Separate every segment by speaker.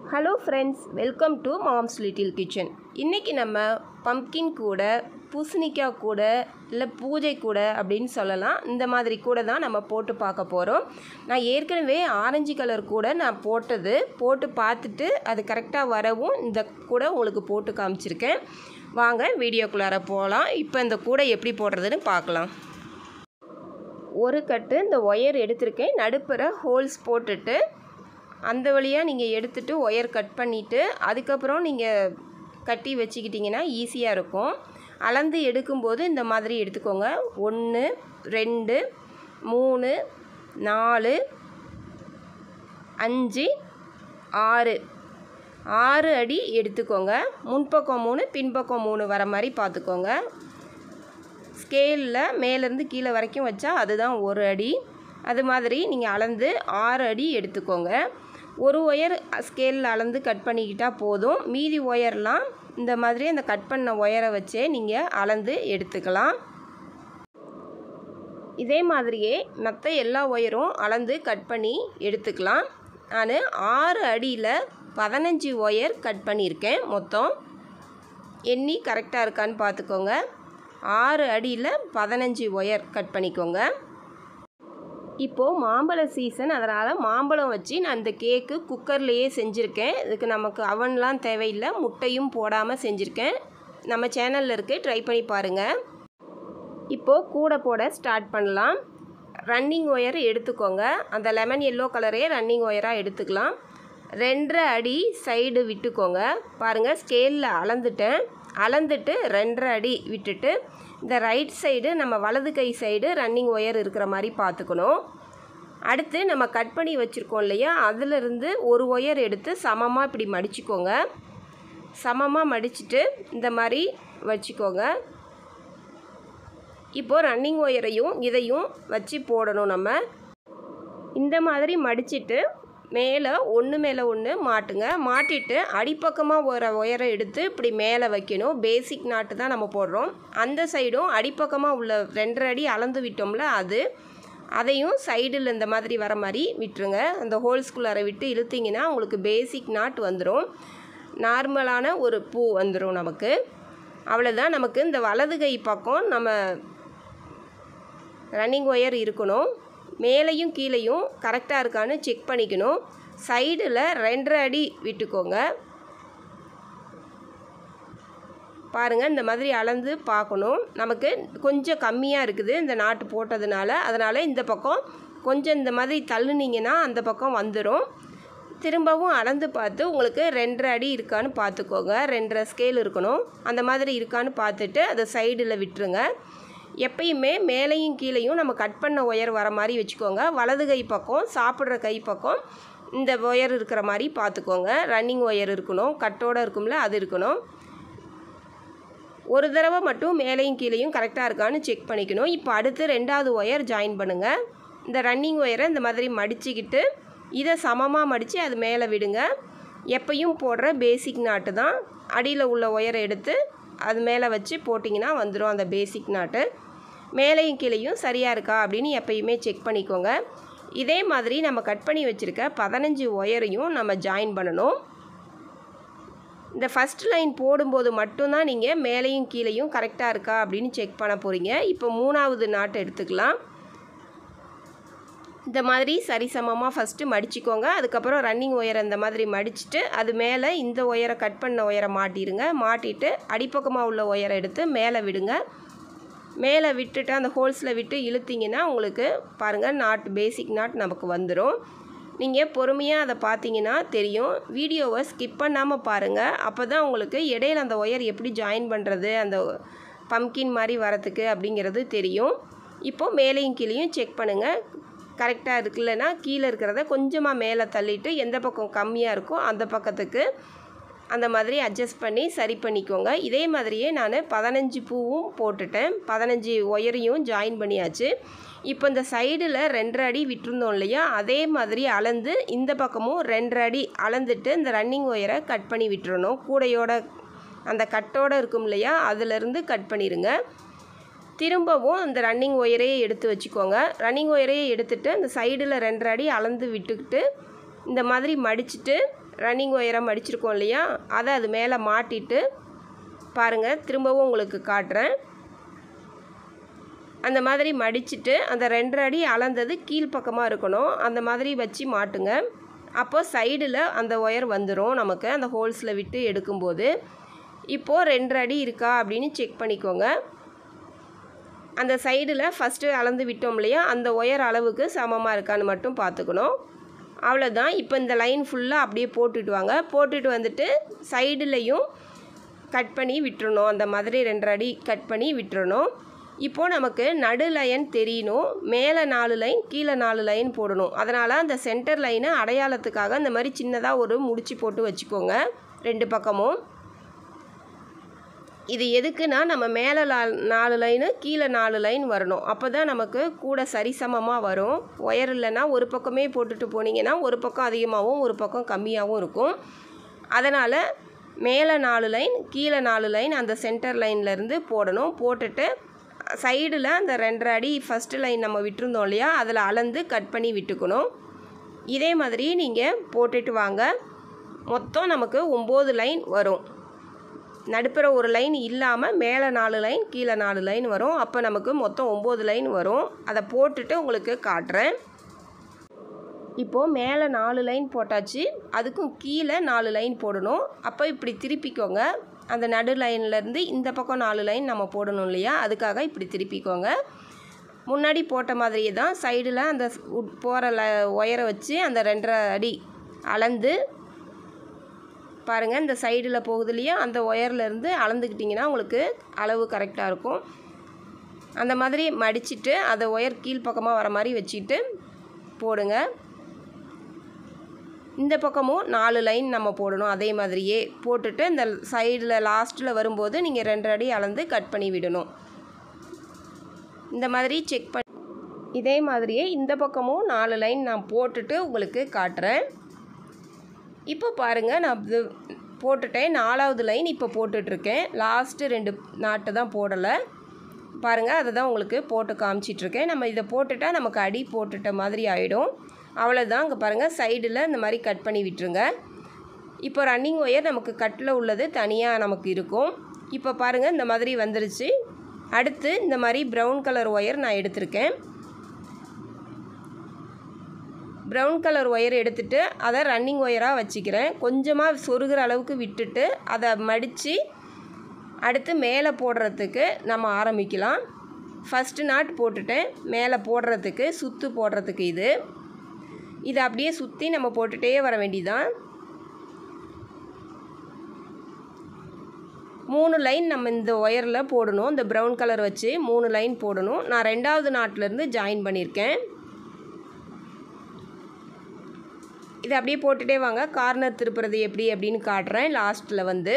Speaker 1: hello friends welcome to mom's little kitchen இன்றைக்கி நம்ம pumpkin கூட பூசணிக்காய் கூட இல்லை பூஜை கூட அப்படின்னு சொல்லலாம் இந்த மாதிரி கூட தான் நம்ம போட்டு பார்க்க போகிறோம் நான் ஏற்கனவே ஆரஞ்சு கலர் கூட நான் போட்டது போட்டு பார்த்துட்டு அது கரெக்டாக வரவும் இந்த கூட உங்களுக்கு போட்டு காமிச்சிருக்கேன் வாங்க வீடியோக்குள்ளார போகலாம் இப்போ இந்த கூடை எப்படி போடுறதுன்னு பார்க்கலாம் ஒரு கட்டு இந்த ஒயர் எடுத்திருக்கேன் நடுப்புற ஹோல்ஸ் போட்டுட்டு அந்த வழியாக நீங்கள் எடுத்துகிட்டு ஒயர் கட் பண்ணிவிட்டு அதுக்கப்புறம் நீங்கள் கட்டி வச்சுக்கிட்டிங்கன்னா ஈஸியாக இருக்கும் அளந்து எடுக்கும்போது இந்த மாதிரி எடுத்துக்கோங்க ஒன்று ரெண்டு மூணு நாலு அஞ்சு ஆறு ஆறு அடி எடுத்துக்கோங்க முன்பக்கம் மூணு பின்பக்கம் மூணு வர மாதிரி பார்த்துக்கோங்க ஸ்கேலில் மேலேருந்து கீழே வரைக்கும் வச்சா அதுதான் ஒரு அடி அது மாதிரி நீங்கள் அளந்து ஆறு அடி எடுத்துக்கோங்க ஒரு ஒயர் ஸ்கேலில் அளந்து கட் பண்ணிக்கிட்டால் போதும் மீதி ஒயர்லாம் இந்த மாதிரி அந்த கட் பண்ண ஒயரை வச்சே நீங்கள் அளந்து எடுத்துக்கலாம் இதே மாதிரியே மற்ற எல்லா ஒயரும் அளந்து கட் பண்ணி எடுத்துக்கலாம் நான் ஆறு அடியில் பதினஞ்சு ஒயர் கட் பண்ணியிருக்கேன் மொத்தம் எண்ணி கரெக்டாக இருக்கான்னு பார்த்துக்கோங்க ஆறு அடியில் பதினஞ்சு ஒயர் கட் பண்ணிக்கோங்க இப்போது மாம்பழ சீசன் அதனால் மாம்பழம் வச்சு நான் இந்த கேக்கு குக்கர்லேயே செஞ்சுருக்கேன் இதுக்கு நமக்கு அவன்லாம் தேவையில்லை முட்டையும் போடாமல் செஞ்சுருக்கேன் நம்ம சேனலில் இருக்குது ட்ரை பண்ணி பாருங்கள் இப்போது கூட போட ஸ்டார்ட் பண்ணலாம் ரன்னிங் ஒயர் எடுத்துக்கோங்க அந்த லெமன் எல்லோ கலரே ரன்னிங் ஒயராக எடுத்துக்கலாம் ரெண்டரை அடி சைடு விட்டுக்கோங்க பாருங்கள் ஸ்கேலில் அளந்துட்டேன் அளந்துட்டு ரெண்டரை அடி விட்டுட்டு இந்த ரைட் சைடு நம்ம வலது கை சைடு ரன்னிங் ஒயர் இருக்கிற மாதிரி பார்த்துக்கணும் அடுத்து நம்ம கட் பண்ணி வச்சுருக்கோம் இல்லையா அதிலிருந்து ஒரு ஒயர் எடுத்து சமமாக இப்படி மடிச்சுக்கோங்க சமமாக மடிச்சுட்டு இந்த மாதிரி வச்சுக்கோங்க இப்போது ரன்னிங் ஒயரையும் இதையும் வச்சு போடணும் நம்ம இந்த மாதிரி மடிச்சிட்டு மேலே ஒன்று மேலே ஒன்று மாட்டுங்க மாட்டிட்டு அடிப்பக்கமாக ஒரு ஒயரை எடுத்து இப்படி மேலே வைக்கணும் பேசிக் நாட்டு தான் நம்ம போடுறோம் அந்த சைடும் அடிப்பக்கமாக உள்ள ரெண்டரை அடி அளந்து விட்டோம்ல அது அதையும் சைடில் இந்த மாதிரி வர மாதிரி விட்டுருங்க அந்த ஹோல்ஸ்குள்ளார விட்டு இழுத்திங்கன்னா உங்களுக்கு பேசிக் நாட் வந்துடும் நார்மலான ஒரு பூ வந்துடும் நமக்கு அவ்வளோதான் நமக்கு இந்த வலது கை பக்கம் நம்ம ரன்னிங் ஒயர் இருக்கணும் மேலேயும் கீழேயும் கரெக்டாக இருக்கான்னு செக் பண்ணிக்கணும் சைடில் ரெண்டரை அடி விட்டுக்கோங்க பாருங்கள் இந்த மாதிரி அளந்து பார்க்கணும் நமக்கு கொஞ்சம் கம்மியாக இருக்குது இந்த நாட்டு போட்டதுனால அதனால் இந்த பக்கம் கொஞ்சம் இந்த மாதிரி தள்ளுனீங்கன்னா அந்த பக்கம் வந்துடும் திரும்பவும் அளந்து பார்த்து உங்களுக்கு ரெண்டரை அடி இருக்கான்னு பார்த்துக்கோங்க ரெண்டரை ஸ்கேல் இருக்கணும் அந்த மாதிரி இருக்கான்னு பார்த்துட்டு அதை சைடில் விட்டுருங்க எப்பயுமே மேலேயும் கீழேயும் நம்ம கட் பண்ண ஒயர் வர மாதிரி வச்சுக்கோங்க வலது கை பக்கம் சாப்பிட்ற கை பக்கம் இந்த ஒயர் இருக்கிற மாதிரி பார்த்துக்கோங்க ரன்னிங் ஒயர் இருக்கணும் கட்டோடு இருக்கும்ல அது இருக்கணும் ஒரு தடவை மட்டும் மேலேயும் கீழேயும் கரெக்டாக இருக்கான்னு செக் பண்ணிக்கணும் இப்போ அடுத்து ரெண்டாவது ஒயர் ஜாயின் பண்ணுங்கள் இந்த ரன்னிங் ஒயரை இந்த மாதிரி மடிச்சுக்கிட்டு இதை சமமாக மடித்து அது மேலே விடுங்க எப்பையும் போடுற பேசிக் நாட்டு தான் அடியில் உள்ள ஒயரை எடுத்து அது மேலே வச்சு போட்டிங்கன்னா வந்துடும் அந்த பேசிக் நாட்டு மேலேயும் கீழேயும் சரியாக இருக்கா அப்படின்னு எப்பயுமே செக் பண்ணிக்கோங்க இதே மாதிரி நம்ம கட் பண்ணி வச்சுருக்க பதினஞ்சு ஒயரையும் நம்ம ஜாயின் பண்ணணும் இந்த ஃபஸ்ட் லைன் போடும்போது மட்டும்தான் நீங்கள் மேலேயும் கீழேயும் கரெக்டாக இருக்கா அப்படின்னு செக் பண்ண போகிறீங்க இப்போ மூணாவது நாட்டை எடுத்துக்கலாம் இந்த மாதிரி சரிசமமாக ஃபஸ்ட்டு மடிச்சுக்கோங்க அதுக்கப்புறம் ரன்னிங் ஒயரை இந்த மாதிரி மடிச்சுட்டு அது மேலே இந்த ஒயரை கட் பண்ண ஒயரை மாட்டிடுங்க மாட்டிட்டு அடிப்பக்கமாக உள்ள ஒயரை எடுத்து மேலே விடுங்க மேலே விட்டுட்டு அந்த ஹோல்ஸில் விட்டு இழுத்திங்கன்னா உங்களுக்கு பாருங்கள் நாட் பேசிக் நாட் நமக்கு வந்துடும் நீங்கள் பொறுமையாக அதை பார்த்தீங்கன்னா தெரியும் வீடியோவை ஸ்கிப் பண்ணாமல் பாருங்கள் அப்போ தான் உங்களுக்கு இடையில அந்த ஒயர் எப்படி ஜாயின் பண்ணுறது அந்த பம்கின் மாதிரி வரத்துக்கு அப்படிங்கிறது தெரியும் இப்போது மேலேயும் கீழேயும் செக் பண்ணுங்கள் கரெக்டாக இருக்குல்லனா கீழே இருக்கிறத கொஞ்சமாக மேலே தள்ளிட்டு எந்த பக்கம் கம்மியாக இருக்கோ அந்த பக்கத்துக்கு அந்த மாதிரி அட்ஜஸ்ட் பண்ணி சரி பண்ணிக்கோங்க இதே மாதிரியே நான் பதினஞ்சு பூவும் போட்டுட்டேன் பதினஞ்சு ஒயரையும் ஜாயின் பண்ணியாச்சு இப்போ இந்த சைடில் ரெண்டரை அடி விட்டுருந்தோம் இல்லையா அதே மாதிரி அளந்து இந்த பக்கமும் ரெண்டரை அடி அளந்துட்டு இந்த ரன்னிங் ஒயரை கட் பண்ணி விட்டுறணும் கூடையோட அந்த கட்டோடு இருக்கும் இல்லையா அதிலேருந்து கட் பண்ணிடுங்க திரும்பவும் அந்த ரன்னிங் ஒயரையே எடுத்து வச்சுக்கோங்க ரன்னிங் ஒயரையே எடுத்துகிட்டு அந்த சைடில் ரெண்டரை அடி அளந்து விட்டுக்கிட்டு இந்த மாதிரி மடிச்சுட்டு ரன்னிங் ஒயரை மடிச்சிருக்கோம் இல்லையா அதை அது மேலே மாட்டிட்டு பாருங்கள் திரும்பவும் உங்களுக்கு காட்டுறேன் அந்த மாதிரி மடிச்சிட்டு அந்த ரெண்டரை அடி அளந்தது கீழ்ப்பக்கமாக இருக்கணும் அந்த மாதிரி வச்சு மாட்டுங்க அப்போ சைடில் அந்த ஒயர் வந்துடும் நமக்கு அந்த ஹோல்ஸில் விட்டு எடுக்கும்போது இப்போது ரெண்டரை அடி இருக்கா அப்படின்னு செக் பண்ணிக்கோங்க அந்த சைடில் ஃபஸ்ட்டு அளந்து விட்டோம் இல்லையா அந்த ஒயர் அளவுக்கு சமமாக இருக்கான்னு மட்டும் பார்த்துக்கணும் அவ்வளோதான் இப்போ இந்த லைன் ஃபுல்லாக அப்படியே போட்டுட்டு வாங்க போட்டுட்டு வந்துட்டு சைடுலையும் கட் பண்ணி விட்டுறணும் அந்த மாதிரி ரெண்டரை அடி கட் பண்ணி விட்டுறணும் இப்போது நமக்கு நடு லைன் தெரியணும் மேலே நாலு லைன் கீழே நாலு லைன் போடணும் அதனால் அந்த சென்டர் லைனை அடையாளத்துக்காக இந்த மாதிரி சின்னதாக ஒரு முடிச்சு போட்டு வச்சுக்கோங்க ரெண்டு பக்கமும் இது எதுக்குன்னா நம்ம மேலே நாலு லைனு கீழே நாலு லைன் வரணும் அப்போ தான் நமக்கு கூட சரிசமமாக வரும் ஒயர் இல்லைன்னா ஒரு பக்கமே போட்டுட்டு போனீங்கன்னா ஒரு பக்கம் அதிகமாகவும் ஒரு பக்கம் கம்மியாகவும் இருக்கும் அதனால் மேலே நாலு லைன் கீழே நாலு லைன் அந்த சென்டர் லைன்லேருந்து போடணும் போட்டுட்டு சைடில் அந்த ரெண்டரை அடி ஃபஸ்ட்டு லைன் நம்ம விட்டுருந்தோம் இல்லையா அதில் அளந்து கட் பண்ணி விட்டுக்கணும் இதே மாதிரி நீங்கள் போட்டுட்டு வாங்க மொத்தம் நமக்கு ஒம்பது லைன் வரும் நடுப்புற ஒரு லைன் இல்லாமல் மேலே நாலு லைன் கீழே நாலு லைன் வரும் அப்போ நமக்கு மொத்தம் ஒம்பது லைன் வரும் அதை போட்டுட்டு உங்களுக்கு காட்டுறேன் இப்போது மேலே நாலு லைன் போட்டாச்சு அதுக்கும் கீழே நாலு லைன் போடணும் அப்போ இப்படி திருப்பிக்கோங்க அந்த நடு லைன்லேருந்து இந்த பக்கம் நாலு லைன் நம்ம போடணும் இல்லையா அதுக்காக இப்படி திருப்பிக்கோங்க முன்னாடி போட்ட மாதிரியே தான் சைடில் அந்த போகிற ல ஒயரை வச்சு அந்த ரெண்டரை அடி அளந்து பாருங்கள் இந்த சைடில் போகுது இல்லையா அந்த ஒயர்லேருந்து அளந்துக்கிட்டிங்கன்னா உங்களுக்கு அளவு கரெக்டாக இருக்கும் அந்த மாதிரி மடிச்சிட்டு அதை ஒயர் கீழ்ப்பக்கமாக வர மாதிரி வச்சுட்டு போடுங்க இந்த பக்கமும் நாலு லைன் நம்ம போடணும் அதே மாதிரியே போட்டுட்டு இந்த சைடில் லாஸ்ட்டில் வரும்போது நீங்கள் ரெண்டு அடி அளந்து கட் பண்ணி விடணும் இந்த மாதிரி செக் பண்ணி இதே மாதிரியே இந்த பக்கமும் நாலு லைன் நான் போட்டுட்டு உங்களுக்கு காட்டுறேன் இப்போ பாருங்கள் நான் இது போட்டுட்டேன் நாலாவது லைன் இப்போ போட்டுட்ருக்கேன் லாஸ்ட்டு ரெண்டு நாட்டு தான் போடலை பாருங்கள் அதை தான் உங்களுக்கு போட்டு காமிச்சிட்ருக்கேன் நம்ம இதை போட்டுட்டால் நமக்கு அடி போட்டுட்ட மாதிரி ஆகிடும் அவ்வளோதான் இங்கே பாருங்கள் சைடில் இந்த மாதிரி கட் பண்ணி விட்டுருங்க இப்போ ரன்னிங் ஒயர் நமக்கு கட்டில் உள்ளது தனியாக நமக்கு இருக்கும் இப்போ பாருங்கள் இந்த மாதிரி வந்துருச்சு அடுத்து இந்த மாதிரி ப்ரௌன் கலர் ஒயர் நான் எடுத்திருக்கேன் ப்ரௌன் கலர் ஒயர் எடுத்துகிட்டு அதை ரன்னிங் ஒயராக வச்சுக்கிறேன் கொஞ்சமாக சொருகிற அளவுக்கு விட்டுட்டு அதை மடித்து அடுத்து மேலே போடுறதுக்கு நம்ம ஆரம்பிக்கலாம் ஃபஸ்ட்டு நாட் போட்டுட்டேன் மேலே போடுறதுக்கு சுற்று போடுறதுக்கு இது இதை அப்படியே சுற்றி நம்ம போட்டுகிட்டே வர வேண்டியதான் மூணு லைன் நம்ம இந்த ஒயரில் போடணும் இந்த ப்ரௌன் கலர் வச்சு மூணு லைன் போடணும் நான் ரெண்டாவது நாட்டிலேருந்து ஜாயின் பண்ணியிருக்கேன் இதை அப்படியே போட்டுகிட்டே வாங்க கார்னர் திருப்புறது எப்படி அப்படின்னு காட்டுறேன் லாஸ்ட்டில் வந்து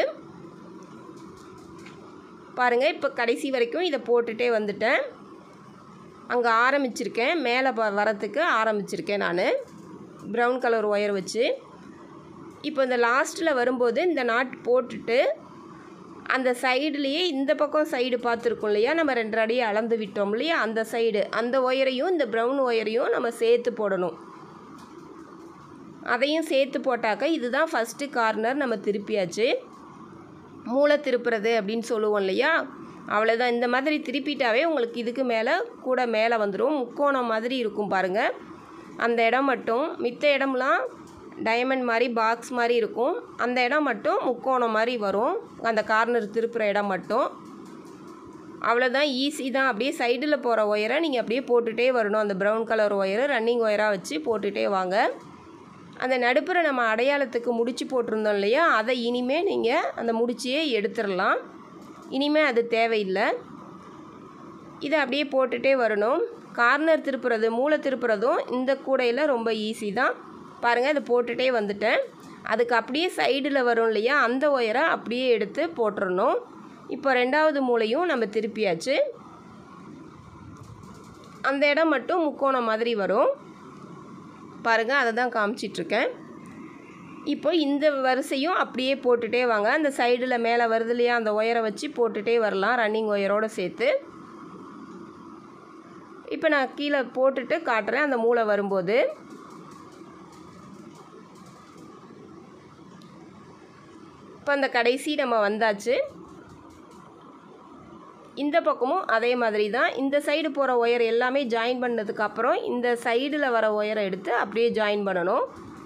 Speaker 1: பாருங்கள் இப்போ கடைசி வரைக்கும் இதை போட்டுகிட்டே வந்துட்டேன் அங்கே ஆரம்பிச்சிருக்கேன் மேலே ப வரத்துக்கு ஆரம்பிச்சிருக்கேன் நான் ப்ரௌன் கலர் ஒயர் வச்சு இப்போ இந்த லாஸ்ட்டில் வரும்போது இந்த நாட் போட்டுட்டு அந்த சைடுலேயே இந்த பக்கம் சைடு பார்த்துருக்கோம் இல்லையா நம்ம ரெண்டு அடி அளந்து விட்டோம் இல்லையா அந்த சைடு அந்த ஒயரையும் இந்த ப்ரௌன் ஒயரையும் நம்ம சேர்த்து போடணும் அதையும் சேர்த்து போட்டாக்க இதுதான் ஃபஸ்ட்டு கார்னர் நம்ம திருப்பியாச்சு மூளை திருப்புறது அப்படின்னு சொல்லுவோம் இல்லையா அவ்வளோதான் இந்த மாதிரி திருப்பிட்டாவே உங்களுக்கு இதுக்கு மேலே கூட மேலே வந்துடும் முக்கோணம் மாதிரி இருக்கும் பாருங்கள் அந்த இடம் மட்டும் மித்த இடம்லாம் டைமண்ட் மாதிரி பாக்ஸ் மாதிரி இருக்கும் அந்த இடம் மட்டும் முக்கோணம் மாதிரி வரும் அந்த கார்னர் திருப்புற இடம் மட்டும் அவ்வளோதான் ஈஸி தான் அப்படியே சைடில் போகிற ஒயரை நீங்கள் அப்படியே போட்டுகிட்டே வரணும் அந்த ப்ரௌன் கலர் ஒயரை ரன்னிங் ஒயராக வச்சு போட்டுகிட்டே வாங்க அந்த நடுப்புற நம்ம அடையாளத்துக்கு முடிச்சு போட்டிருந்தோம் இல்லையா அதை இனிமேல் நீங்கள் அந்த முடிச்சியே எடுத்துடலாம் இனிமேல் அது தேவையில்லை இதை அப்படியே போட்டுகிட்டே வரணும் கார்னர் திருப்புறது மூளை திருப்புறதும் இந்த கூடையில் ரொம்ப ஈஸி தான் பாருங்கள் அதை போட்டுகிட்டே வந்துட்டேன் அதுக்கு அப்படியே சைடில் வரும் இல்லையா அந்த ஒயரை அப்படியே எடுத்து போட்டுறணும் இப்போ ரெண்டாவது மூளையும் நம்ம திருப்பியாச்சு அந்த இடம் மட்டும் முக்கோணம் மாதிரி வரும் பாருங்கள் அதை தான் காமிச்சிட்ருக்கேன் இப்போ இந்த வரிசையும் அப்படியே போட்டுகிட்டே வாங்க அந்த சைடில் மேலே வருது இல்லையா அந்த ஒயரை வச்சு போட்டுகிட்டே வரலாம் ரன்னிங் ஒயரோடு சேர்த்து இப்போ நான் கீழே போட்டுட்டு காட்டுறேன் அந்த மூளை வரும்போது இப்போ அந்த கடைசி நம்ம வந்தாச்சு இந்த பக்கமும் அதே மாதிரி தான் இந்த சைடு போகிற ஒயர் எல்லாமே ஜாயின் பண்ணதுக்கப்புறம் இந்த சைடில் வர ஒயரை எடுத்து அப்படியே ஜாயின் பண்ணணும்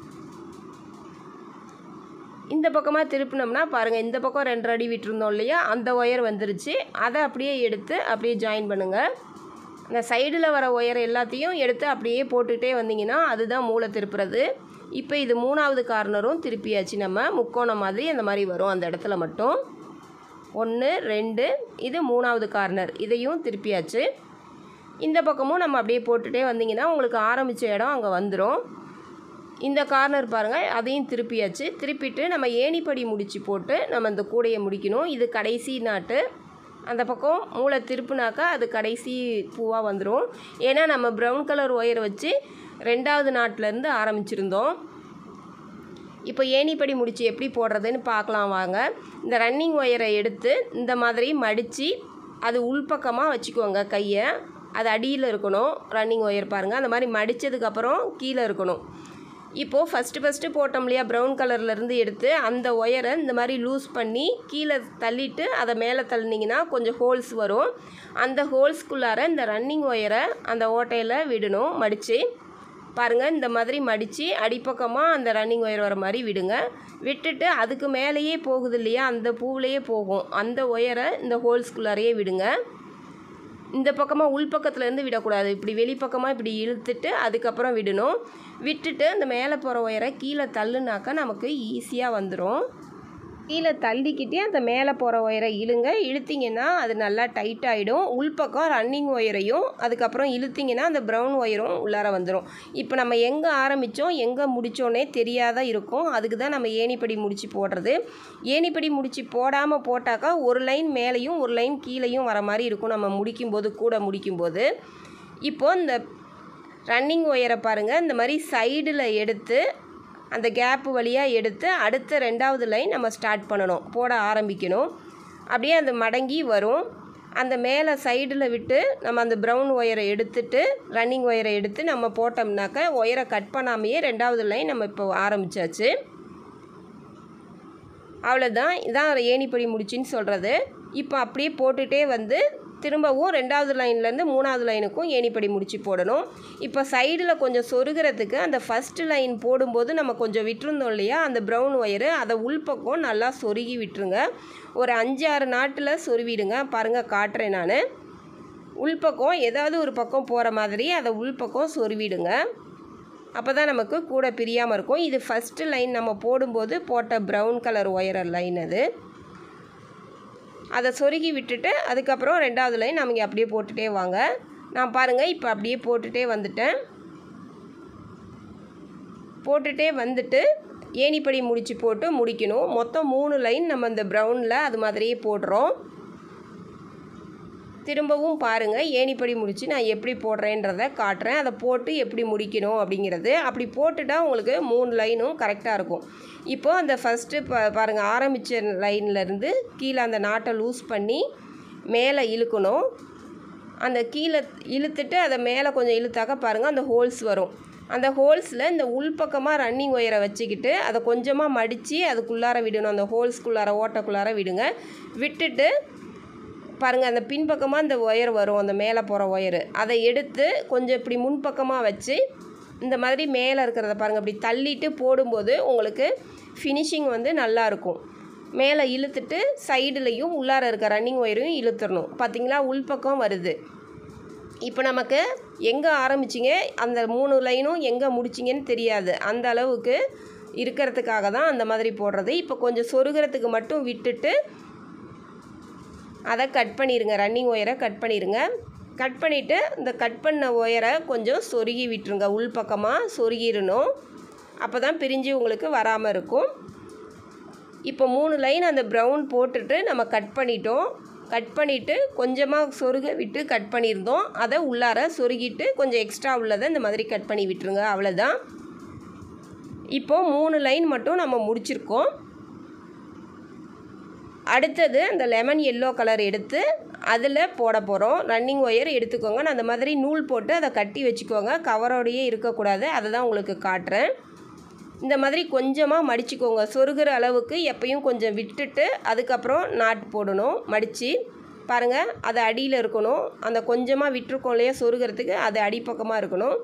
Speaker 1: இந்த பக்கமாக திருப்பினோம்னா பாருங்கள் இந்த பக்கம் ரெண்டரை அடி விட்டுருந்தோம் இல்லையா அந்த ஒயர் வந்துருச்சு அதை அப்படியே எடுத்து அப்படியே ஜாயின் பண்ணுங்கள் அந்த சைடில் வர ஒயர் எல்லாத்தையும் எடுத்து அப்படியே போட்டுகிட்டே வந்தீங்கன்னா அதுதான் மூளை திருப்புறது இப்போ இது மூணாவது கார்னரும் திருப்பியாச்சு நம்ம முக்கோணம் மாதிரி அந்த மாதிரி வரும் அந்த இடத்துல மட்டும் ஒன்று ரெண்டு இது மூணாவது கார்னர் இதையும் திருப்பியாச்சு இந்த பக்கமும் நம்ம அப்படியே போட்டுகிட்டே வந்தீங்கன்னா உங்களுக்கு ஆரம்பித்த இடம் அங்கே வந்துடும் இந்த கார்னர் பாருங்கள் அதையும் திருப்பியாச்சு திருப்பிட்டு நம்ம ஏணிப்படி முடிச்சு போட்டு நம்ம இந்த கூடையை முடிக்கணும் இது கடைசி நாட்டு அந்த பக்கம் மூளை திருப்புனாக்கா அது கடைசி பூவாக வந்துடும் ஏன்னா நம்ம ப்ரௌன் கலர் ஒயர் வச்சு ரெண்டாவது நாட்டிலேருந்து ஆரம்பிச்சிருந்தோம் இப்போ ஏணிப்படி முடிச்சு எப்படி போடுறதுன்னு பார்க்கலாம் வாங்க இந்த ரன்னிங் ஒயரை எடுத்து இந்த மாதிரி மடித்து அது உள்பக்கமாக வச்சுக்கோங்க கையை அது அடியில் இருக்கணும் ரன்னிங் ஒயர் பாருங்கள் அந்த மாதிரி மடித்ததுக்கப்புறம் கீழே இருக்கணும் இப்போது ஃபஸ்ட்டு ஃபஸ்ட்டு போட்டோம் இல்லையா ப்ரௌன் கலர்லேருந்து எடுத்து அந்த ஒயரை இந்த மாதிரி லூஸ் பண்ணி கீழே தள்ளிட்டு அதை மேலே தள்ளினீங்கன்னா கொஞ்சம் ஹோல்ஸ் வரும் அந்த ஹோல்ஸ்குள்ளார இந்த ரன்னிங் ஒயரை அந்த ஓட்டையில் விடணும் மடித்து பாருங்கள் இந்த மாதிரி மடித்து அடிப்பக்கமாக அந்த ரன்னிங் ஒயர் வர மாதிரி விடுங்க விட்டுட்டு அதுக்கு மேலேயே போகுது இல்லையா அந்த பூவிலேயே போகும் அந்த ஒயரை இந்த ஹோல்ஸ்குள்ளாரையே விடுங்க இந்த பக்கமாக உள்பக்கத்துலேருந்து விடக்கூடாது இப்படி வெளிப்பக்கமாக இப்படி இழுத்துட்டு அதுக்கப்புறம் விடணும் விட்டுட்டு அந்த மேலே போகிற ஒயரை கீழே தள்ளுனாக்கா நமக்கு ஈஸியாக வந்துடும் கீழே தள்ளிக்கிட்டே அந்த மேலே போகிற ஒயரை இழுங்க இழுத்திங்கன்னா அது நல்லா டைட் ஆகிடும் உள்பக்கம் ரன்னிங் ஒயரையும் அதுக்கப்புறம் இழுத்திங்கன்னா அந்த ப்ரௌன் ஒயரும் உள்ளார வந்துடும் இப்போ நம்ம எங்கே ஆரம்பித்தோம் எங்கே முடித்தோன்னே தெரியாத இருக்கும் அதுக்கு தான் நம்ம ஏணிப்படி முடிச்சு போடுறது ஏணிப்படி முடிச்சு போடாமல் போட்டாக்கா ஒரு லைன் மேலேயும் ஒரு லைன் கீழேயும் வர மாதிரி இருக்கும் நம்ம முடிக்கும்போது கூட முடிக்கும்போது இப்போது இந்த ரன்னிங் ஒயரை பாருங்கள் இந்த மாதிரி சைடில் எடுத்து அந்த கேப்பு வழியாக எடுத்து அடுத்த ரெண்டாவது லைன் நம்ம ஸ்டார்ட் பண்ணணும் போட ஆரம்பிக்கணும் அப்படியே அந்த மடங்கி வரும் அந்த மேலே சைடில் விட்டு நம்ம அந்த ப்ரௌன் ஒயரை எடுத்துட்டு ரன்னிங் ஒயரை எடுத்து நம்ம போட்டோம்னாக்க ஒயரை கட் பண்ணாமையே ரெண்டாவது லைன் நம்ம இப்போ ஆரம்பித்தாச்சு அவ்வளோதான் இதான் ஏணிப்படி முடிச்சின்னு சொல்கிறது இப்போ அப்படியே போட்டுகிட்டே வந்து திரும்பவும் ரெண்டாவது லைன்லேருந்து மூணாவது லைனுக்கும் ஏணிப்படி முடிச்சு போடணும் இப்போ சைடில் கொஞ்சம் சொருகிறதுக்கு அந்த ஃபஸ்ட்டு லைன் போடும்போது நம்ம கொஞ்சம் விட்டுருந்தோம் இல்லையா அந்த ப்ரௌன் ஒயரு அதை உள்பக்கம் நல்லா சொருகி விட்டுருங்க ஒரு அஞ்சு ஆறு நாட்டில் சொருவிடுங்க பாருங்கள் காட்டுறேன் நான் உள்பக்கம் ஏதாவது ஒரு பக்கம் போகிற மாதிரி அதை உள்பக்கம் சொருவிடுங்க அப்போ தான் நமக்கு கூட பிரியாமல் இருக்கும் இது ஃபஸ்ட்டு லைன் நம்ம போடும்போது போட்ட ப்ரௌன் கலர் ஒயர் லைன் அது அதை சொருகி விட்டுட்டு அதுக்கப்புறம் ரெண்டாவது லைன் நம்ம இங்கே அப்படியே போட்டுகிட்டே வாங்க நான் பாருங்கள் இப்போ அப்படியே போட்டுகிட்டே வந்துட்டேன் போட்டுகிட்டே வந்துட்டு ஏணிப்படி முடிச்சு போட்டு முடிக்கணும் மொத்தம் மூணு லைன் நம்ம இந்த ப்ரௌனில் அது மாதிரியே போடுறோம் திரும்பவும் பாருங்கள் ஏணிப்படி முடித்து நான் எப்படி போடுறேன்றதை காட்டுறேன் அதை போட்டு எப்படி முடிக்கணும் அப்படிங்கிறது அப்படி போட்டுட்டா உங்களுக்கு மூணு லைனும் கரெக்டாக இருக்கும் இப்போது அந்த ஃபஸ்ட்டு பா பாருங்கள் ஆரம்பித்த லைன்லேருந்து கீழே அந்த நாட்டை லூஸ் பண்ணி மேலே இழுக்கணும் அந்த கீழே இழுத்துட்டு அதை மேலே கொஞ்சம் இழுத்தாக்க பாருங்கள் அந்த ஹோல்ஸ் வரும் அந்த ஹோல்ஸில் இந்த உள்பக்கமாக ரன்னிங் ஒயரை வச்சுக்கிட்டு அதை கொஞ்சமாக மடித்து அதுக்குள்ளார விடணும் அந்த ஹோல்ஸ்குள்ளார ஓட்டக்குள்ளார விடுங்க விட்டுட்டு பாருங்கள் அந்த பின்பக்கமாக அந்த ஒயர் வரும் அந்த மேலே போகிற ஒயரு அதை எடுத்து கொஞ்சம் இப்படி முன்பக்கமாக வச்சு இந்த மாதிரி மேலே இருக்கிறத பாருங்கள் இப்படி தள்ளிட்டு போடும்போது உங்களுக்கு ஃபினிஷிங் வந்து நல்லாயிருக்கும் மேலே இழுத்துட்டு சைடுலையும் உள்ளார இருக்க ரன்னிங் ஒயரையும் இழுத்துடணும் பார்த்தீங்களா உள்பக்கம் வருது இப்போ நமக்கு எங்கே ஆரம்பிச்சிங்க அந்த மூணு லைனும் எங்கே முடிச்சிங்கன்னு தெரியாது அந்த அளவுக்கு இருக்கிறதுக்காக தான் அந்த மாதிரி போடுறது இப்போ கொஞ்சம் சொருகிறதுக்கு மட்டும் விட்டுட்டு அதை கட் பண்ணிடுங்க ரன்னிங் ஒயரை கட் பண்ணிடுங்க கட் பண்ணிவிட்டு இந்த கட் பண்ண ஒயரை கொஞ்சம் சொருகி விட்டுருங்க உள்பக்கமாக சொருகிடணும் அப்போ தான் பிரிஞ்சு உங்களுக்கு வராமல் இருக்கும் இப்போ மூணு லைன் அந்த ப்ரௌன் போட்டுட்டு நம்ம கட் பண்ணிட்டோம் கட் பண்ணிவிட்டு கொஞ்சமாக சொருக விட்டு கட் பண்ணியிருந்தோம் அதை உள்ளார சொருகிட்டு கொஞ்சம் எக்ஸ்ட்ரா உள்ளதை இந்த மாதிரி கட் பண்ணி விட்டுருங்க அவ்வளோதான் இப்போது மூணு லைன் மட்டும் நம்ம முடிச்சிருக்கோம் அடுத்தது அந்த லெமன் எல்லோ கலர் எடுத்து அதில் போட போகிறோம் ரன்னிங் ஒயர் எடுத்துக்கோங்க நான் அந்த மாதிரி நூல் போட்டு அதை கட்டி வச்சுக்கோங்க கவரோடையே இருக்கக்கூடாது அதை தான் உங்களுக்கு காட்டுறேன் இந்த மாதிரி கொஞ்சமாக மடிச்சுக்கோங்க சொருகிற அளவுக்கு எப்பயும் கொஞ்சம் விட்டுட்டு அதுக்கப்புறம் நாட்டு போடணும் மடித்து பாருங்கள் அது அடியில் இருக்கணும் அந்த கொஞ்சமாக விட்டுருக்கோம் இல்லையா சொருகிறதுக்கு அது அடிப்பக்கமாக இருக்கணும்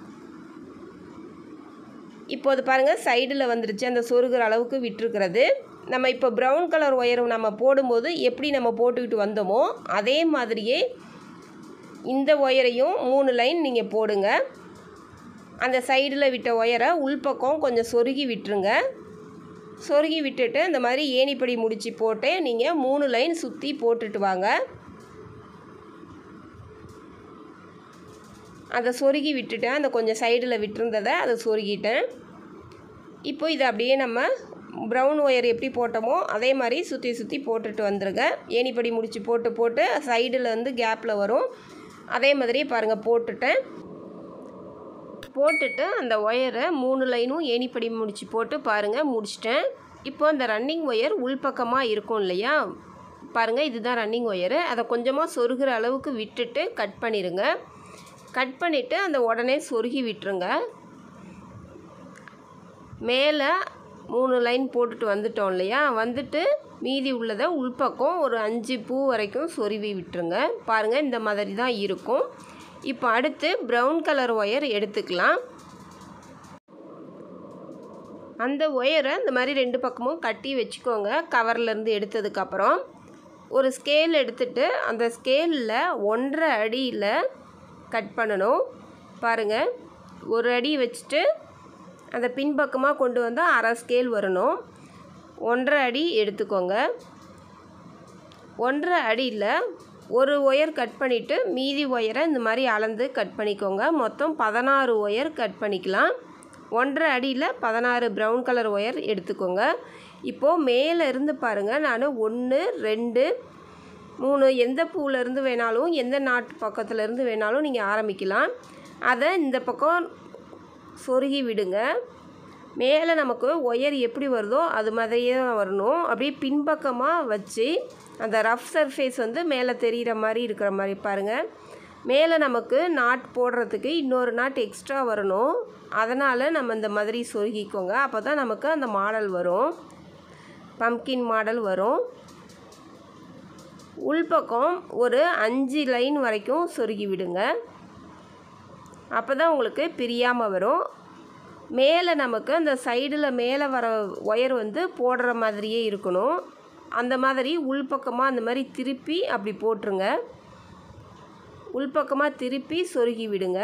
Speaker 1: இப்போது பாருங்கள் சைடில் வந்துருச்சு அந்த சொருகிற அளவுக்கு விட்டுருக்கிறது நம்ம இப்போ ப்ரௌன் கலர் ஒயர் நம்ம போடும்போது எப்படி நம்ம போட்டுக்கிட்டு வந்தோமோ அதே மாதிரியே இந்த ஒயரையும் மூணு லைன் நீங்கள் போடுங்க அந்த சைடில் விட்ட ஒயரை உள்பக்கம் கொஞ்சம் சொருகி விட்டுருங்க சொருகி விட்டுட்டு இந்த மாதிரி ஏணிப்படி முடிச்சு போட்டு நீங்கள் மூணு லைன் சுற்றி போட்டுட்டு வாங்க அதை சொருகி விட்டுட்டேன் அந்த கொஞ்சம் சைடில் விட்டுருந்ததை அதை சொருகிட்டேன் இப்போ இதை அப்படியே நம்ம ப்ரௌன் ஒயர் எப்படி போட்டோமோ அதே மாதிரி சுற்றி சுற்றி போட்டுட்டு வந்துருங்க ஏணிப்படி முடிச்சு போட்டு போட்டு சைடில் வந்து கேப்பில் வரும் அதே மாதிரி பாருங்கள் போட்டுட்டேன் போட்டுட்டு அந்த ஒயரை மூணு லைனும் ஏணிப்படி முடிச்சு போட்டு பாருங்கள் முடிச்சிட்டேன் இப்போ அந்த ரன்னிங் ஒயர் உள்பக்கமாக இருக்கும் இல்லையா பாருங்கள் இதுதான் ரன்னிங் ஒயரு அதை கொஞ்சமாக சொருகிற அளவுக்கு விட்டுட்டு கட் பண்ணிடுங்க கட் பண்ணிவிட்டு அந்த உடனே சொருகி விட்டுருங்க மேலே மூணு லைன் போட்டுட்டு வந்துட்டோம் இல்லையா வந்துட்டு மீதி உள்ளதை உள்பக்கம் ஒரு அஞ்சு பூ வரைக்கும் சொருவி விட்டுருங்க பாருங்கள் இந்த மாதிரி தான் இருக்கும் இப்போ அடுத்து ப்ரௌன் கலர் ஒயர் எடுத்துக்கலாம் அந்த ஒயரை இந்த மாதிரி ரெண்டு பக்கமும் கட்டி வச்சுக்கோங்க கவர்லேருந்து எடுத்ததுக்கப்புறம் ஒரு ஸ்கேல் எடுத்துட்டு அந்த ஸ்கேலில் ஒன்றரை அடியில் கட் பண்ணணும் பாருங்கள் ஒரு அடி வச்சுட்டு அந்த பின்பக்கமாக கொண்டு வந்தால் அரை ஸ்கேல் வரணும் ஒன்றரை அடி எடுத்துக்கோங்க ஒன்றரை அடியில் ஒரு ஒயர் கட் பண்ணிவிட்டு மீதி ஒயரை இந்த மாதிரி அளந்து கட் பண்ணிக்கோங்க மொத்தம் பதினாறு ஒயர் கட் பண்ணிக்கலாம் ஒன்றரை அடியில் பதினாறு ப்ரௌன் கலர் ஒயர் எடுத்துக்கோங்க இப்போது மேலே இருந்து பாருங்கள் நான் ஒன்று ரெண்டு மூணு எந்த பூவிலேருந்து வேணாலும் எந்த நாட்டு பக்கத்துலேருந்து வேணாலும் நீங்கள் ஆரம்பிக்கலாம் அதை இந்த பக்கம் சொருகி விடுங்க மேலே நமக்கு ஒயர் எப்படி வருதோ அது மாதிரியே தான் வரணும் அப்படியே பின்பக்கமாக வச்சு அந்த ரஃப் சர்ஃபேஸ் வந்து மேலே தெரிகிற மாதிரி இருக்கிற மாதிரி பாருங்கள் மேலே நமக்கு நாட் போடுறதுக்கு இன்னொரு நாட் எக்ஸ்ட்ரா வரணும் அதனால் நம்ம இந்த மாதிரி சொருகிக்கோங்க அப்போ தான் நமக்கு அந்த மாடல் வரும் பம்கின் மாடல் வரும் உள்பக்கம் ஒரு அஞ்சு லைன் வரைக்கும் சொருகி விடுங்க அப்போ தான் உங்களுக்கு பிரியாமல் வரும் மேலே நமக்கு அந்த சைடில் மேலே வர ஒயர் வந்து போடுற மாதிரியே இருக்கணும் அந்த மாதிரி உள்பக்கமாக அந்த மாதிரி திருப்பி அப்படி போட்டுருங்க உள்பக்கமாக திருப்பி சொருகி விடுங்க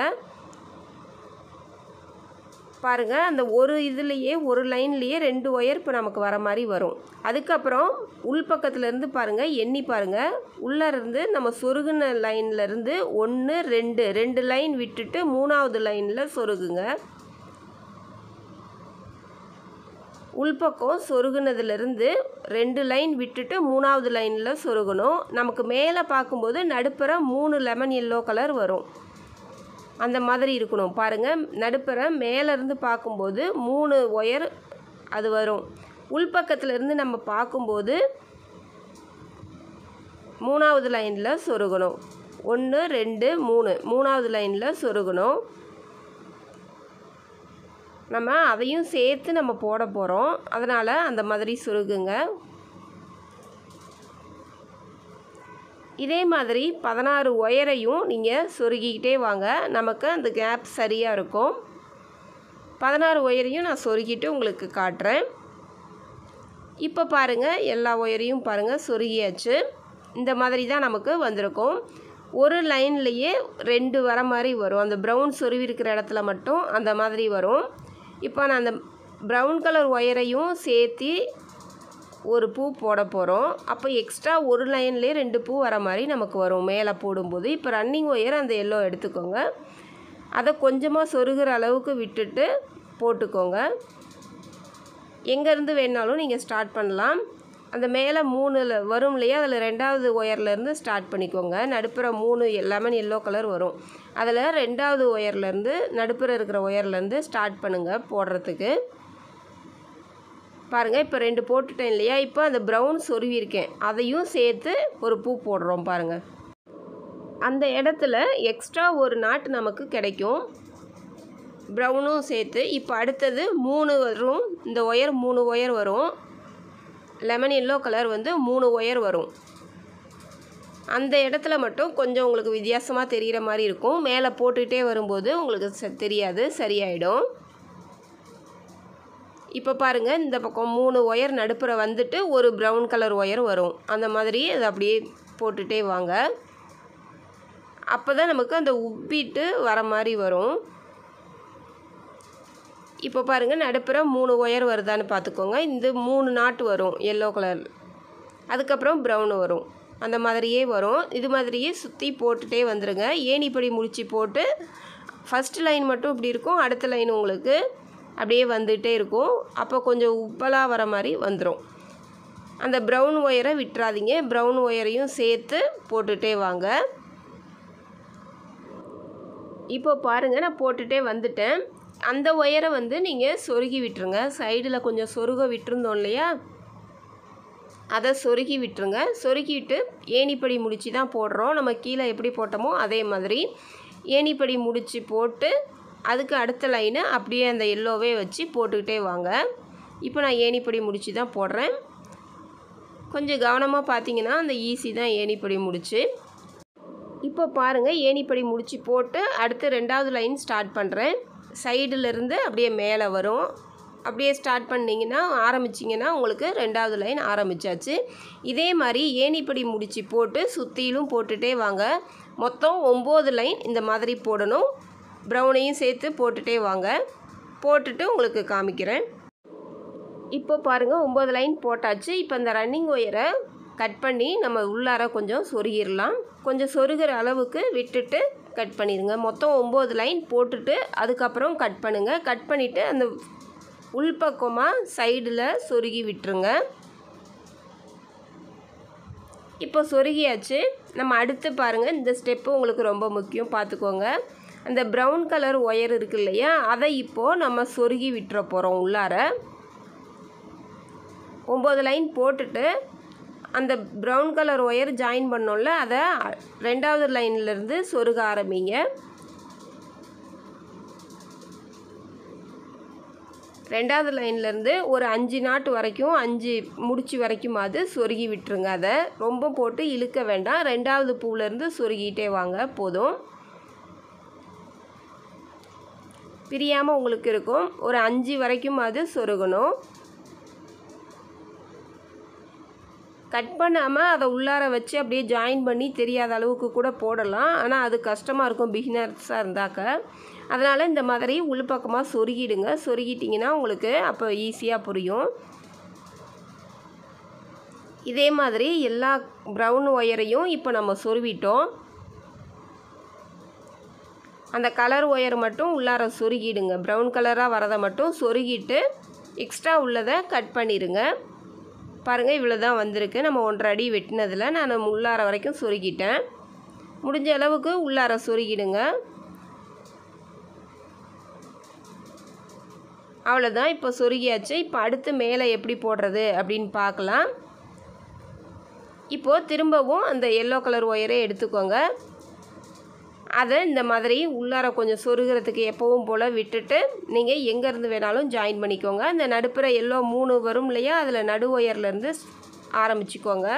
Speaker 1: பாருங்கள் அந்த ஒரு இதுலேயே ஒரு லைன்லேயே ரெண்டு ஒயர் இப்போ நமக்கு வர மாதிரி வரும் அதுக்கப்புறம் உள்பக்கத்துலேருந்து பாருங்கள் எண்ணி பாருங்கள் உள்ளே இருந்து நம்ம சொருகுன லைன்லேருந்து ஒன்று ரெண்டு ரெண்டு லைன் விட்டுட்டு மூணாவது லைனில் சொருகுங்க உள்பக்கம் சொருகுனதுலேருந்து ரெண்டு லைன் விட்டுட்டு மூணாவது லைனில் சொருகணும் நமக்கு மேலே பார்க்கும்போது நடுப்புற மூணு லெமன் எல்லோ கலர் வரும் அந்த மாதிரி இருக்கணும் பாருங்கள் நடுப்புற மேலேருந்து பார்க்கும்போது மூணு ஒயர் அது வரும் உள்பக்கத்துலேருந்து நம்ம பார்க்கும்போது மூணாவது லைனில் சொருகணும் ஒன்று ரெண்டு மூணு மூணாவது லைனில் சொருகணும் நம்ம அதையும் சேர்த்து நம்ம போட போகிறோம் அதனால் அந்த மாதிரி சொருகுங்க இதே மாதிரி பதினாறு ஒயரையும் நீங்கள் சொருகிக்கிட்டே வாங்க நமக்கு அந்த கேப் சரியாக இருக்கும் பதினாறு ஒயரையும் நான் சொருகிட்டு உங்களுக்கு காட்டுறேன் இப்போ பாருங்கள் எல்லா ஒயரையும் பாருங்கள் சொருகியாச்சு இந்த மாதிரி தான் நமக்கு வந்திருக்கும் ஒரு லைன்லேயே ரெண்டு வர மாதிரி வரும் அந்த ப்ரௌன் சொருவி இருக்கிற இடத்துல மட்டும் அந்த மாதிரி வரும் இப்போ நான் அந்த ப்ரௌன் கலர் ஒயரையும் சேர்த்து ஒரு பூ போட போகிறோம் அப்போ எக்ஸ்ட்ரா ஒரு லைன்லேயே ரெண்டு பூ வர மாதிரி நமக்கு வரும் மேலே போடும்போது இப்போ ரன்னிங் ஒயர் அந்த எல்லோ எடுத்துக்கோங்க அதை கொஞ்சமாக சொருகிற அளவுக்கு விட்டுட்டு போட்டுக்கோங்க எங்கேருந்து வேணாலும் நீங்கள் ஸ்டார்ட் பண்ணலாம் அந்த மேலே மூணில் வரும் இல்லையா அதில் ரெண்டாவது ஒயர்லேருந்து ஸ்டார்ட் பண்ணிக்கோங்க நடுப்புற மூணு லெமன் எல்லோ கலர் வரும் அதில் ரெண்டாவது ஒயர்லேருந்து நடுப்புற இருக்கிற ஒயர்லேருந்து ஸ்டார்ட் பண்ணுங்கள் போடுறதுக்கு பாருங்கள் இப்போ ரெண்டு போட்டுட்டேன் இல்லையா இப்போ அந்த ப்ரௌன் சொருவிருக்கேன் அதையும் சேர்த்து ஒரு பூ போடுறோம் பாருங்கள் அந்த இடத்துல எக்ஸ்ட்ரா ஒரு நாட்டு நமக்கு கிடைக்கும் ப்ரௌனும் சேர்த்து இப்போ அடுத்தது மூணு வரும் இந்த ஒயர் மூணு ஒயர் வரும் லெமன் எல்லோ கலர் வந்து மூணு ஒயர் வரும் அந்த இடத்துல மட்டும் கொஞ்சம் உங்களுக்கு வித்தியாசமாக தெரிகிற மாதிரி இருக்கும் மேலே போட்டுக்கிட்டே வரும்போது உங்களுக்கு ச தெரியாது சரியாயிடும் இப்போ பாருங்கள் இந்த பக்கம் மூணு ஒயர் நடுப்புற வந்துட்டு ஒரு ப்ரௌன் கலர் ஒயர் வரும் அந்த மாதிரி அதை அப்படியே போட்டுகிட்டே வாங்க அப்போ தான் நமக்கு அந்த உப்பிட்டு வர மாதிரி வரும் இப்போ பாருங்கள் நடுப்புற மூணு ஒயர் வருதான்னு பார்த்துக்கோங்க இந்த மூணு நாட்டு வரும் எல்லோ கலர் அதுக்கப்புறம் ப்ரௌன் வரும் அந்த மாதிரியே வரும் இது மாதிரியே சுற்றி போட்டுகிட்டே வந்துடுங்க ஏணிப்படி முடிச்சு போட்டு ஃபஸ்ட் லைன் மட்டும் இப்படி இருக்கும் அடுத்த லைன் உங்களுக்கு அப்படியே வந்துகிட்டே இருக்கும் அப்போ கொஞ்சம் உப்பலாக வர மாதிரி வந்துடும் அந்த ப்ரௌன் ஒயரை விட்டுறாதீங்க ப்ரௌன் ஒயரையும் சேர்த்து போட்டுகிட்டே வாங்க இப்போ பாருங்கள் நான் போட்டுகிட்டே வந்துட்டேன் அந்த ஒயரை வந்து நீங்கள் சொருகி விட்டுருங்க சைடில் கொஞ்சம் சொருக விட்டுருந்தோம் இல்லையா அதை சொருகி விட்டுருங்க சொருகிட்டு ஏணிப்படி முடிச்சு தான் போடுறோம் நம்ம கீழே எப்படி போட்டோமோ அதே மாதிரி ஏணிப்படி முடிச்சு போட்டு அதுக்கு அடுத்த லைனை அப்படியே அந்த எல்லோவே வச்சு போட்டுக்கிட்டே வாங்க இப்போ நான் ஏணிப்படி முடிச்சு தான் போடுறேன் கொஞ்சம் கவனமாக பார்த்தீங்கன்னா அந்த ஈஸி தான் ஏணிப்படி முடிச்சு இப்போ பாருங்கள் ஏணிப்படி முடிச்சு போட்டு அடுத்து ரெண்டாவது லைன் ஸ்டார்ட் பண்ணுறேன் சைடுலேருந்து அப்படியே மேலே வரும் அப்படியே ஸ்டார்ட் பண்ணிங்கன்னா ஆரம்பிச்சிங்கன்னா உங்களுக்கு ரெண்டாவது லைன் ஆரம்பிச்சாச்சு இதே மாதிரி ஏணிப்படி முடிச்சு போட்டு சுற்றிலும் போட்டுகிட்டே வாங்க மொத்தம் ஒம்பது லைன் இந்த மாதிரி போடணும் ப்ரௌனையும் சேர்த்து போட்டுகிட்டே வாங்க போட்டுட்டு உங்களுக்கு காமிக்கிறேன் இப்போ பாருங்கள் ஒம்பது லைன் போட்டாச்சு இப்போ இந்த ரன்னிங் ஒயரை கட் பண்ணி நம்ம உள்ளார கொஞ்சம் சொருகிடலாம் கொஞ்சம் சொருகிற அளவுக்கு விட்டுட்டு கட் பண்ணிடுங்க மொத்தம் ஒம்பது லைன் போட்டுட்டு அதுக்கப்புறம் கட் பண்ணுங்கள் கட் பண்ணிவிட்டு அந்த உள்பக்கமாக சைடில் சொருகி விட்டுருங்க இப்போ சொருகியாச்சு நம்ம அடுத்து பாருங்கள் இந்த ஸ்டெப்பு உங்களுக்கு ரொம்ப முக்கியம் பார்த்துக்கோங்க அந்த ப்ரௌன் கலர் ஒயர் இருக்கு இல்லையா அதை இப்போது நம்ம சொருகி விட்டுற போகிறோம் உள்ளார ஒம்பது லைன் போட்டுட்டு அந்த ப்ரௌன் கலர் ஒயர் ஜாயின் பண்ணோம்ல அதை ரெண்டாவது லைன்லேருந்து சொருக ஆரம்பிங்க ரெண்டாவது லைன்லேருந்து ஒரு அஞ்சு நாட்டு வரைக்கும் அஞ்சு முடிச்சு வரைக்கும் அது சொருகி விட்டுருங்க அதை ரொம்ப போட்டு இழுக்க வேண்டாம் ரெண்டாவது பூவிலேருந்து சொருகிட்டே வாங்க போதும் பிரியாமல் உங்களுக்கு இருக்கும் ஒரு அஞ்சு வரைக்கும் அது சொருகணும் கட் பண்ணாமல் அதை உள்ளார வச்சு அப்படியே ஜாயின் பண்ணி தெரியாத அளவுக்கு கூட போடலாம் ஆனால் அது கஷ்டமாக இருக்கும் பிகினர்ஸாக இருந்தாக்க அதனால் இந்த மாதிரி உள்பக்கமாக சொருகிடுங்க சொருகிட்டிங்கன்னா உங்களுக்கு அப்போ ஈஸியாக புரியும் இதே மாதிரி எல்லா ப்ரௌன் ஒயரையும் இப்போ நம்ம சொருவிட்டோம் அந்த கலர் ஒயர் மட்டும் உள்ளார சொருகிடுங்க ப்ரௌன் கலராக வரதை மட்டும் சொருகிட்டு எக்ஸ்ட்ரா உள்ளதை கட் பண்ணிடுங்க பாருங்கள் இவ்வளோ தான் வந்திருக்கு நம்ம ஒன்றரை அடி வெட்டினதில் நான் உள்ளார வரைக்கும் சொருகிட்டேன் முடிஞ்ச அளவுக்கு உள்ளார சொருகிடுங்க அவ்வளோதான் இப்போ சொருகியாச்சு இப்போ அடுத்து மேலே எப்படி போடுறது அப்படின்னு பார்க்கலாம் இப்போது திரும்பவும் அந்த எல்லோ கலர் ஒயரே எடுத்துக்கோங்க அதை இந்த மாதிரி உள்ளார கொஞ்சம் சொருகிறதுக்கு எப்பவும் போல் விட்டுட்டு நீங்கள் எங்கேருந்து வேணாலும் ஜாயின் பண்ணிக்கோங்க இந்த நடுப்புற எல்லோ மூணு வரும் இல்லையா அதில் நடு ஒயர்லேருந்து ஆரம்பிச்சுக்கோங்க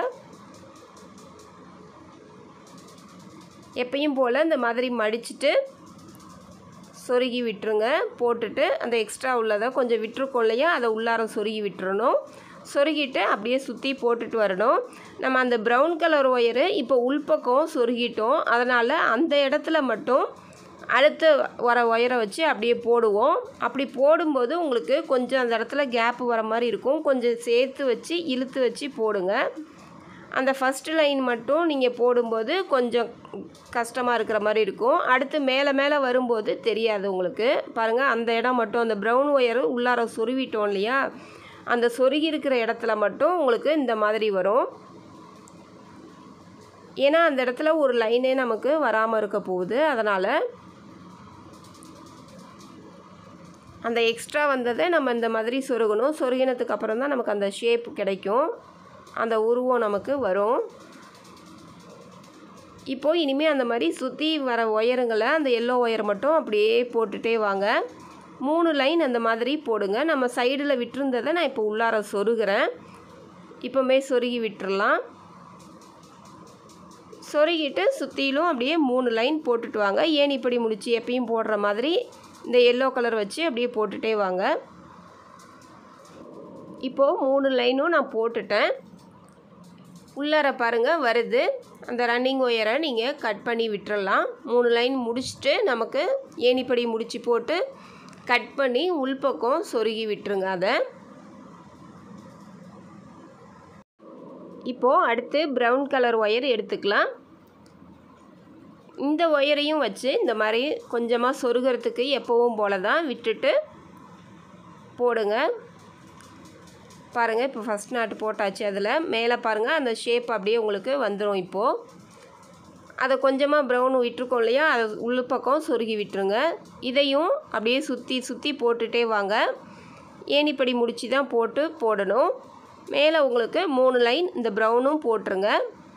Speaker 1: எப்பயும் போல் இந்த மாதிரி மடிச்சுட்டு சொருகி விட்டுருங்க போட்டுட்டு அந்த எக்ஸ்ட்ரா உள்ளதை கொஞ்சம் விட்டுருக்கோம் இல்லையா அதை உள்ளார சொருகி விட்டுறணும் சொருகிட்டு அப்படியே சுற்றி போட்டுட்டு வரணும் நம்ம அந்த ப்ரௌன் கலர் ஒயரு இப்போ உள்பக்கம் சொருகிட்டோம் அதனால் அந்த இடத்துல மட்டும் அடுத்து வர ஒயரை வச்சு அப்படியே போடுவோம் அப்படி போடும்போது உங்களுக்கு கொஞ்சம் அந்த இடத்துல கேப்பு வர மாதிரி இருக்கும் கொஞ்சம் சேர்த்து வச்சு இழுத்து வச்சு போடுங்க அந்த ஃபஸ்ட்டு லைன் மட்டும் நீங்கள் போடும்போது கொஞ்சம் கஷ்டமாக இருக்கிற மாதிரி இருக்கும் அடுத்து மேலே மேலே வரும்போது தெரியாது உங்களுக்கு பாருங்கள் அந்த இடம் மட்டும் அந்த ப்ரௌன் ஒயரு உள்ளார சொருவிட்டோம் இல்லையா அந்த சொருகி இருக்கிற இடத்துல மட்டும் உங்களுக்கு இந்த மாதிரி வரும் ஏன்னா அந்த இடத்துல ஒரு லைனே நமக்கு வராமல் இருக்க போகுது அதனால் அந்த எக்ஸ்ட்ரா வந்ததை நம்ம இந்த மாதிரி சொருகணும் சொருகினதுக்கு அப்புறம் தான் நமக்கு அந்த ஷேப் கிடைக்கும் அந்த உருவம் நமக்கு வரும் இப்போது இனிமேல் அந்த மாதிரி சுற்றி வர ஒயருங்களை அந்த எல்லோ ஒயர் மட்டும் அப்படியே போட்டுகிட்டே வாங்க மூணு லைன் அந்த மாதிரி போடுங்க நம்ம சைடில் விட்டுருந்ததை நான் இப்போ உள்ளார சொருகிறேன் இப்போமே சொருகி விட்டுறலாம் சொருகிட்டு சுற்றிலும் அப்படியே மூணு லைன் போட்டுட்டு வாங்க ஏன் இப்படி முடிச்சு எப்பயும் போடுற மாதிரி இந்த எல்லோ கலர் வச்சு அப்படியே போட்டுகிட்டே வாங்க இப்போது மூணு லைனும் நான் போட்டுட்டேன் உள்ளார பாருங்கள் வருது அந்த ரன்னிங் ஒயரை நீங்கள் கட் பண்ணி விட்டுறலாம் மூணு லைன் முடிச்சுட்டு நமக்கு ஏணிப்படி முடிச்சு போட்டு கட் பண்ணி உள்பக்கம் சொருகி விட்டுருங்க அதை இப்போது அடுத்து ப்ரௌன் கலர் ஒயர் எடுத்துக்கலாம் இந்த ஒயரையும் வச்சு இந்த மாதிரி கொஞ்சமாக சொருகிறதுக்கு எப்போவும் போல தான் விட்டுட்டு போடுங்க பாருங்கள் இப்போ ஃபஸ்ட் நாட்டு போட்டாச்சு அதில் மேலே பாருங்கள் அந்த ஷேப் அப்படியே உங்களுக்கு வந்துடும் இப்போது அதை கொஞ்சமாக ப்ரௌன் விட்டுருக்கோம் இல்லையா அதை உள்ள பக்கம் சொருகி விட்டுருங்க இதையும் அப்படியே சுற்றி சுற்றி போட்டுகிட்டே வாங்க ஏணிப்படி முடிச்சு தான் போட்டு போடணும் மேலே உங்களுக்கு மூணு லைன் இந்த ப்ரௌனும் போட்டுருங்க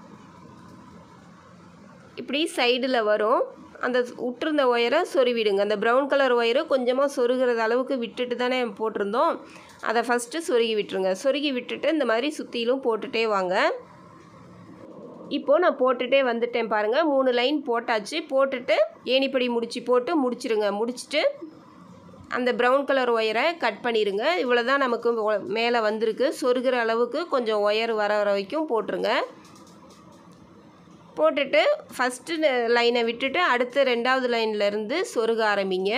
Speaker 1: இப்படி சைடில் வரும் அந்த விட்டுருந்த ஒயரை சொருவிடுங்க அந்த ப்ரௌன் கலர் ஒயரு கொஞ்சமாக சொருகிறது அளவுக்கு விட்டுட்டு தானே போட்டிருந்தோம் அதை ஃபஸ்ட்டு சொருகி விட்டுருங்க சொருகி விட்டுட்டு இந்த மாதிரி சுற்றிலும் போட்டுகிட்டே வாங்க இப்போது நான் போட்டுகிட்டே வந்துட்டேன் பாருங்கள் மூணு லைன் போட்டாச்சு போட்டுட்டு ஏணிப்படி முடிச்சு போட்டு முடிச்சிருங்க முடிச்சுட்டு அந்த ப்ரௌன் கலர் ஒயரை கட் பண்ணிடுங்க இவ்வளோ தான் நமக்கு ஒ- மேலே வந்திருக்கு சொருகிற அளவுக்கு கொஞ்சம் ஒயர் வர வரைக்கும் போட்டுருங்க போட்டுட்டு ஃபஸ்ட்டு லைனை விட்டுட்டு அடுத்த ரெண்டாவது லைன்லேருந்து சொருக ஆரம்பிங்க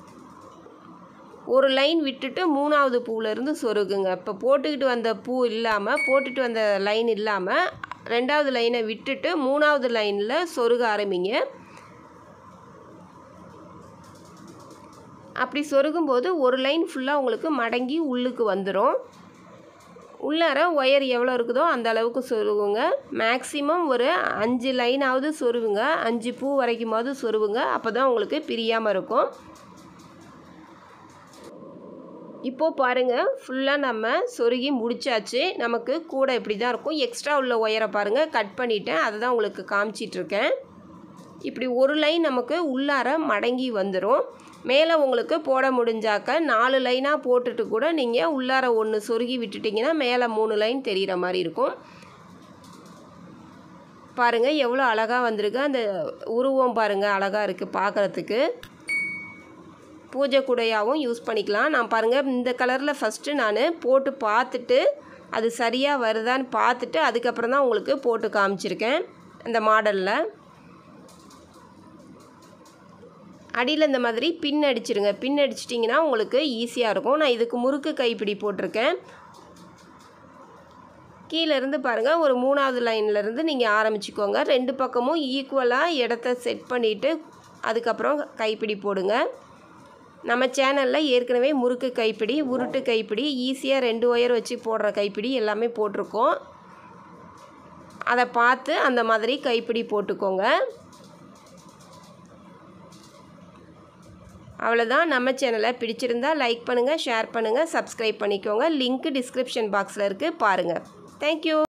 Speaker 1: ஒரு லைன் விட்டுட்டு மூணாவது பூவிலேருந்து சொருகுங்க இப்போ போட்டுக்கிட்டு வந்த பூ இல்லாமல் போட்டுட்டு வந்த லைன் இல்லாமல் ரெண்டாவது லைனை விட்டுட்டு மூணாவது லைனில் சொருக ஆரம்பிங்க அப்படி சொருகும்போது ஒரு லைன் ஃபுல்லாக உங்களுக்கு மடங்கி உள்ளுக்கு வந்துடும் உள்ளார ஒயர் எவ்வளோ இருக்குதோ அந்த அளவுக்கு சொருவுங்க மேக்ஸிமம் ஒரு அஞ்சு லைனாவது சொருவுங்க அஞ்சு பூ வரைக்குமாவது சொருவுங்க அப்போ தான் உங்களுக்கு பிரியாமல் இருக்கும் இப்போது பாருங்கள் ஃபுல்லாக நம்ம சொருகி முடிச்சாச்சு நமக்கு கூட இப்படி தான் இருக்கும் எக்ஸ்ட்ரா உள்ள ஒயரை பாருங்கள் கட் பண்ணிட்டேன் அதை தான் உங்களுக்கு காமிச்சிட்ருக்கேன் இப்படி ஒரு லைன் நமக்கு உள்ளார மடங்கி வந்துடும் மேலே உங்களுக்கு போட முடிஞ்சாக்க நாலு லைனாக போட்டுட்டு கூட நீங்கள் உள்ளார ஒன்று சொருகி விட்டுட்டிங்கன்னா மேலே மூணு லைன் தெரிகிற மாதிரி இருக்கும் பாருங்கள் எவ்வளோ அழகாக வந்திருக்கு அந்த உருவம் பாருங்கள் அழகாக இருக்குது பார்க்குறதுக்கு பூஜை கூடையாகவும் யூஸ் பண்ணிக்கலாம் நான் பாருங்கள் இந்த கலரில் ஃபஸ்ட்டு நான் போட்டு பார்த்துட்டு அது சரியாக வருதான்னு பார்த்துட்டு அதுக்கப்புறம் தான் உங்களுக்கு போட்டு காமிச்சிருக்கேன் இந்த மாடலில் அடியில் இந்த மாதிரி பின் அடிச்சிருங்க பின் அடிச்சிட்டிங்கன்னா உங்களுக்கு ஈஸியாக இருக்கும் நான் இதுக்கு முறுக்கு கைப்பிடி போட்டிருக்கேன் கீழே இருந்து பாருங்கள் ஒரு மூணாவது லைன்லேருந்து நீங்கள் ஆரம்பிச்சுக்கோங்க ரெண்டு பக்கமும் ஈக்குவலாக இடத்த செட் பண்ணிவிட்டு அதுக்கப்புறம் கைப்பிடி போடுங்க நம்ம சேனலில் ஏற்கனவே முறுக்கு கைப்பிடி உருட்டு கைப்பிடி ஈஸியாக ரெண்டு ஒயர் வச்சு போடுற கைப்பிடி எல்லாமே போட்டிருக்கோம் அதை பார்த்து அந்த மாதிரி கைப்பிடி போட்டுக்கோங்க அவ்வளோதான் நம்ம சேனலை பிடிச்சிருந்தா லைக் பண்ணுங்கள் ஷேர் பண்ணுங்கள் சப்ஸ்கிரைப் பண்ணிக்கோங்க லிங்க் டிஸ்கிரிப்ஷன் பாக்ஸில் இருக்குது பாருங்கள் தேங்க்யூ